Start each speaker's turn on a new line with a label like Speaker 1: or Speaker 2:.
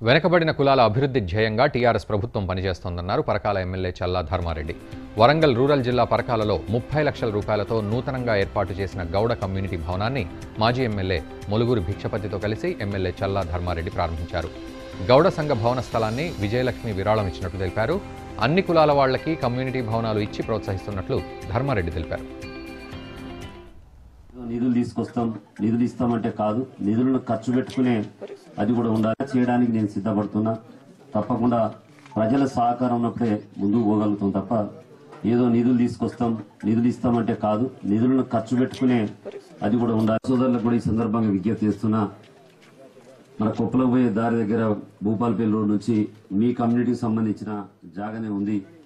Speaker 1: వెనకబడిన కులాల అభివృద్ధి ధ్యేయంగా టీఆర్ఎస్ ప్రభుత్వం పనిచేస్తోందన్నారు పరకాల ఎమ్మెల్యే చల్లా ధర్మారెడ్డి వరంగల్ రూరల్ జిల్లా పరకాలలో ముప్పై లక్షల రూపాయలతో నూతనంగా ఏర్పాటు చేసిన గౌడ కమ్యూనిటీ భవనాన్ని మాజీ ఎమ్మెల్యే మొలుగురు భిక్షపతితో కలిసి ఎమ్మెల్యే చల్లా ధర్మారెడ్డి ప్రారంభించారు గౌడ సంఘ భవన స్థలాన్ని విజయలక్ష్మి విరాళం ఇచ్చినట్లు తెలిపారు అన్ని కులాల వాళ్లకి కమ్యూనిటీ భవనాలు ఇచ్చి ప్రోత్సహిస్తున్నట్లు ధర్మారెడ్డి తెలిపారు
Speaker 2: నిధులు తీసుకొస్తాం నిధులు ఇస్తామంటే కాదు నిధులను ఖర్చు పెట్టుకునే అది కూడా ఉండాలి చేయడానికి నేను సిద్ధపడుతున్నా తప్పకుండా ప్రజల సహకారం ఉన్నప్పుడే ముందుకు పోగలుగుతాం తప్ప ఏదో నిధులు తీసుకొస్తాం నిధులు ఇస్తామంటే కాదు నిధులను ఖర్చు పెట్టుకునే అది కూడా ఉండాలి సోదరులకు కూడా ఈ సందర్భంగా విజ్ఞప్తి చేస్తున్నా మన కొప్పలకు పోయే దారి దగ్గర భూపాలపల్లి రోడ్ నుంచి మీ కమ్యూనిటీకి సంబంధించిన జాగానే ఉంది